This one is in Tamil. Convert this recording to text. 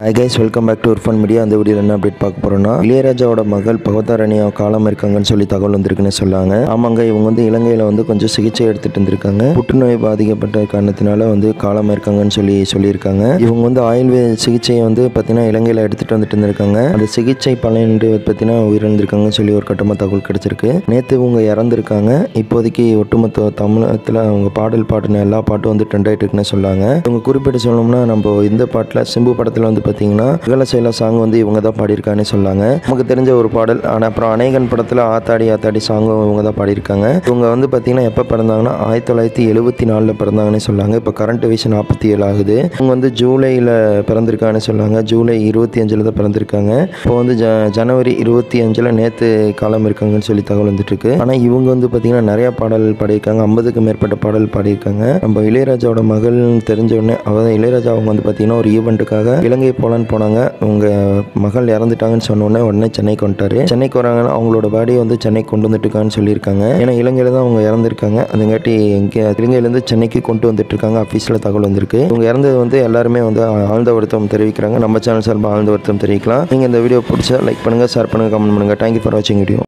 high guys welcome back to Irfan media அந்த வீடியோவில் என்ன அப்டேட் பார்க்க போகிறோம்னா இளையராஜாவோட மகள் பகவதாரணியா காலம் இருக்காங்கன்னு சொல்லி தகவல் வந்திருக்குன்னு சொல்லாங்க ஆமாங்க இவங்க வந்து இலங்கையில் வந்து கொஞ்சம் சிகிச்சை எடுத்துட்டு இருந்திருக்காங்க புற்றுநோய் பாதிக்கப்பட்ட காரணத்தினால வந்து காலம் இருக்காங்கன்னு சொல்லி சொல்லியிருக்காங்க இவங்க வந்து ஆயுர்வேத சிகிச்சையை வந்து பார்த்தீங்கன்னா இலங்கையில் எடுத்துகிட்டு வந்துட்டு இருந்திருக்காங்க அந்த சிகிச்சை பலனின்றி பார்த்தீங்கன்னா உயிரிழந்திருக்காங்கன்னு சொல்லி ஒரு கட்டமாக தகவல் கிடைச்சிருக்கு நேற்று இவங்க இறந்துருக்காங்க இப்போதைக்கு ஒட்டுமொத்த தமிழகத்தில் அவங்க பாடல் பாடின எல்லா பாட்டும் வந்து ட்ரெண்ட் ஆகிட்டு இருக்குன்னு சொல்லாங்க இவங்க குறிப்பிட்டு சொல்லணும்னா நம்ம இந்த பாட்டில் சிம்பு படத்தில் வந்து பார்த்தீங்கன்னா இகல செயலா சாங் வந்து இவங்க தான் பாடியிருக்காங்கன்னு சொல்லாங்க நமக்கு தெரிஞ்ச ஒரு பாடல் ஆனால் அப்புறம் அநேகன் படத்தில் ஆத்தாடி ஆத்தாடி சாங்கும் இவங்க தான் பாடியிருக்காங்க இவங்க வந்து பார்த்தீங்கன்னா எப்போ பிறந்தாங்கன்னா ஆயிரத்தி தொள்ளாயிரத்தி எழுபத்தி நாலில் பிறந்தாங்கன்னு சொல்லாங்க இப்போ கரண்ட் வயசு நாற்பத்தி ஏழு ஆகுது இவங்க வந்து ஜூலையில் பிறந்திருக்காங்கன்னு சொல்லாங்க ஜூலை இருபத்தி அஞ்சில் தான் பிறந்திருக்காங்க இப்போ வந்து ஜ ஜனவரி இருபத்தி அஞ்சில் நேற்று காலம் இருக்காங்கன்னு சொல்லி தகவல் வந்துட்டு இருக்கு ஆனால் இவங்க வந்து பார்த்தீங்கன்னா நிறைய பாடல் பாடியிருக்காங்க ஐம்பதுக்கு மேற்பட்ட பாடல் பாடியிருக்காங்க நம்ம இளையராஜாவோட மகள் தெரிஞ்ச உடனே அதாவது இளையராஜா அவங்க வந்து பார்த்தீங்கன்னா ஒரு ஈவெண்ட்டுக்காக இலங்கை போலான்னு போனாங்க அவங்க மகள் இறந்துட்டாங்கன்னு சொன்ன உடனே உடனே சென்னைக்கு வந்துட்டாரு சென்னைக்கு வராங்கன்னா அவங்களோட பாடியை வந்து சென்னைக்கு கொண்டு வந்துட்டுருக்கான்னு சொல்லியிருக்காங்க ஏன்னா இலங்கையில் தான் அவங்க இறந்துருக்காங்க அதுங்காட்டி இங்கே இலங்கையிலேருந்து சென்னைக்கு கொண்டு வந்துட்டு இருக்காங்க ஆஃபீஸில் தகவல் வந்திருக்கு இவங்க இறந்தது வந்து எல்லாருமே வந்து ஆழ்ந்த வருத்தம் தெரிவிக்கிறாங்க நம்ம சேனல் சார்பாக ஆழ்ந்த வருத்தம் தெரிவிக்கலாம் நீங்கள் இந்த வீடியோ பிடிச்சா லைக் பண்ணுங்கள் ஷேர் பண்ணுங்கள் கமெண்ட் பண்ணுங்கள் தேங்க்யூ ஃபார் வாட்சிங் வீடியோ